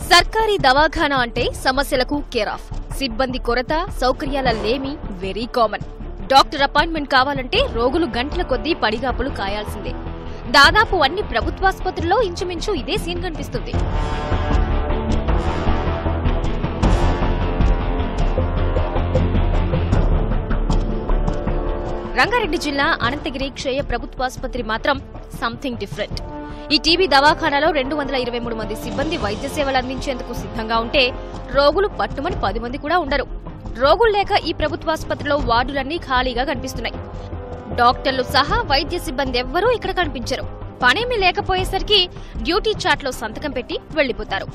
సర్కారీ దవాఖానా అంటే సమస్యలకు కేర్ ఆఫ్ సిబ్బంది కొరత సౌకర్యాల లేమి వెరీ కామన్ డాక్టర్ అపాయింట్మెంట్ కావాలంటే రోగులు గంటల కొద్దీ పడిగాపులు కాయాల్సిందే దాదాపు అన్ని ప్రభుత్వాసుపత్రుల్లో ఇంచుమించు ఇదే సీన్ కనిపిస్తుంది రంగారెడ్డి జిల్లా అనంతగిరి క్షయ ప్రభుత్వాసుపత్రి మాత్రం సంథింగ్ డిఫరెంట్ ఈ టీబీ దవాఖానాలో రెండు వందల ఇరవై మూడు మంది సిబ్బంది వైద్య సేవలు అందించేందుకు సిద్ధంగా ఉంటే రోగులు పట్టుమని పది మంది కూడా ఉండరు రోగులు లేక ఈ ప్రభుత్వాసుపత్రిలో వార్డులన్నీ ఖాళీగా కనిపిస్తున్నాయి డాక్టర్లు సహా వైద్య సిబ్బంది ఎవ్వరూ ఇక్కడ కనిపించరు పనేమీ లేకపోయేసరికి డ్యూటీ చాట్లో సంతకం పెట్టి వెళ్లిపోతారు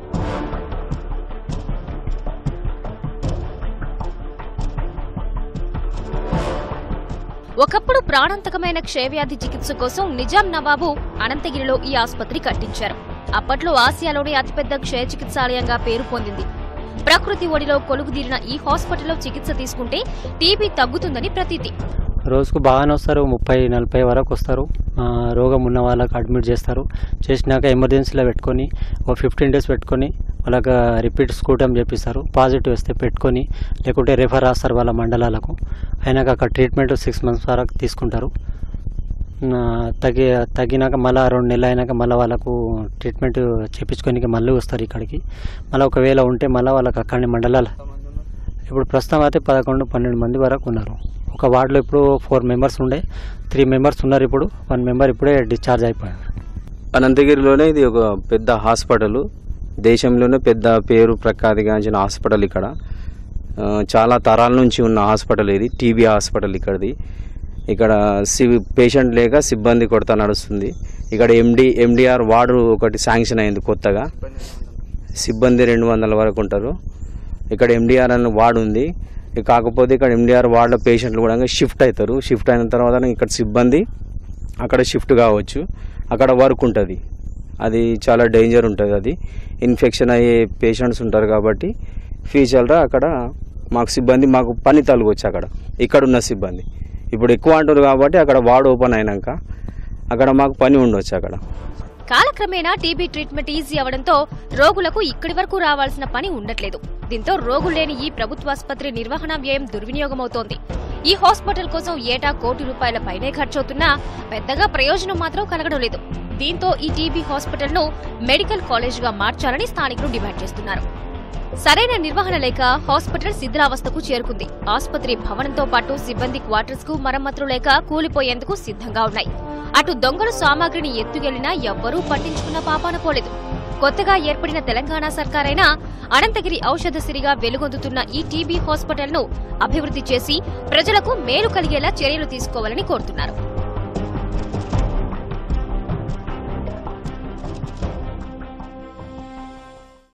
ఒకప్పుడు ప్రాణాంతకమైన క్షయవ్యాధి చికిత్స కోసం నిజాం నవాబు అనంతగిరిలో ఈ ఆసుపత్రి కట్టించారు అప్పట్లో ఆసియాలోనే అతిపెద్ద క్షయ చికిత్సాలయంగా పేరు పొందింది ప్రకృతి ఒడిలో కొలుగుదీరిన ఈ హాస్పిటల్లో చికిత్స తీసుకుంటే టీబీ తగ్గుతుందని ప్రతీతి రోజుకు బాగానే వస్తారు ముప్పై నలభై వరకు వస్తారు ఆ, రోగం ఉన్న వాళ్ళకి అడ్మిట్ చేస్తారు చేసినాక ఎమర్జెన్సీలో పెట్టుకొని ఒక ఫిఫ్టీన్ డేస్ పెట్టుకొని వాళ్ళకి రిపీట్ స్కూటం చేపిస్తారు పాజిటివ్ వస్తే పెట్టుకొని లేకుంటే రెఫర్ రాస్తారు వాళ్ళ మండలాలకు అయినాక అక్కడ ట్రీట్మెంట్ సిక్స్ మంత్స్ వరకు తీసుకుంటారు ఆ, తగ్గి తగ్గినాక మళ్ళీ రెండు నెలలు అయినాక మళ్ళీ వాళ్ళకు ట్రీట్మెంట్ చేపించుకొని మళ్ళీ వస్తారు ఇక్కడికి మళ్ళీ ఒకవేళ ఉంటే మళ్ళీ వాళ్ళకి అక్కడి మండలాలు ఇప్పుడు ప్రస్తుతం అయితే పదకొండు పన్నెండు మంది వరకు ఉన్నారు ఒక వార్డులో ఇప్పుడు ఫోర్ మెంబర్స్ ఉండే త్రీ మెంబర్స్ ఉన్నారు ఇప్పుడు వన్ మెంబర్ ఇప్పుడే డిశ్చార్జ్ అయిపోయారు అనంతగిరిలోనే ఇది ఒక పెద్ద హాస్పిటల్ దేశంలోనే పెద్ద పేరు ప్రఖ్యాతిగాంచిన హాస్పిటల్ ఇక్కడ ఆ, చాలా తరాల నుంచి ఉన్న హాస్పిటల్ ఇది టీబీ హాస్పిటల్ ఇక్కడిది ఇక్కడ సి పేషెంట్ లేక సిబ్బంది కొరత నడుస్తుంది ఇక్కడ ఎండి ఎండిఆర్ వార్డు ఒకటి శాంక్షన్ అయింది కొత్తగా సిబ్బంది రెండు వందల వరకు ఉంటారు ఇక్కడ ఎండిఆర్ అనే వార్డు ఉంది ఇక కాకపోతే ఇక్కడ ఎండిఆర్ వార్డులో పేషెంట్లు కూడా షిఫ్ట్ అవుతారు షిఫ్ట్ అయిన తర్వాత ఇక్కడ సిబ్బంది అక్కడ షిఫ్ట్ కావచ్చు అక్కడ వర్క్ ఉంటుంది అది చాలా డేంజర్ ఉంటుంది అది ఇన్ఫెక్షన్ అయ్యే పేషెంట్స్ ఉంటారు కాబట్టి ఫ్యూచర్లో అక్కడ మాకు సిబ్బంది మాకు పని తలగొచ్చు అక్కడ ఇక్కడ ఉన్న సిబ్బంది ఇప్పుడు ఎక్కువ అంటారు కాబట్టి అక్కడ వార్డ్ ఓపెన్ అయినాక అక్కడ మాకు పని ఉండొచ్చు అక్కడ కాలక్రమేణా టీబీ ట్రీట్మెంట్ ఈజీ అవడంతో రోగులకు ఇక్కడి వరకు రావాల్సిన పని ఉండట్లేదు దీంతో రోగులు లేని ఈ ప్రభుత్వాసుపత్రి నిర్వహణ వ్యయం దుర్వినియోగమవుతోంది ఈ హాస్పిటల్ కోసం ఏటా కోటి రూపాయల పైనే ఖర్చవుతున్నా పెద్దగా ప్రయోజనం మాత్రం కలగడం లేదు దీంతో ఈ టీబీ హాస్పిటల్ ను మెడికల్ కాలేజ్ గా మార్చాలని స్థానికులు డిమాండ్ చేస్తున్నారు సరైన నిర్వహణ లేక హాస్పిటల్ శిథిలావస్థకు చేరుకుంది ఆసుపత్రి భవనంతో పాటు సిబ్బంది క్వార్టర్స్ కు మరమ్మతులు లేక కూలిపోయేందుకు సిద్ధంగా ఉన్నాయి అటు దొంగలు సామాగ్రిని ఎత్తుకెళ్లినా ఎవ్వరూ పట్టించుకున్న పాపాన పోలేదు కొత్తగా ఏర్పడిన తెలంగాణ సర్కారైనా అనంతగిరి ఔషధ సిరిగా వెలుగొందుతున్న ఈ టీబీ హాస్పిటల్ ను అభివృద్ధి చేసి ప్రజలకు మేలు కలిగేలా చర్యలు తీసుకోవాలని కోరుతున్నారు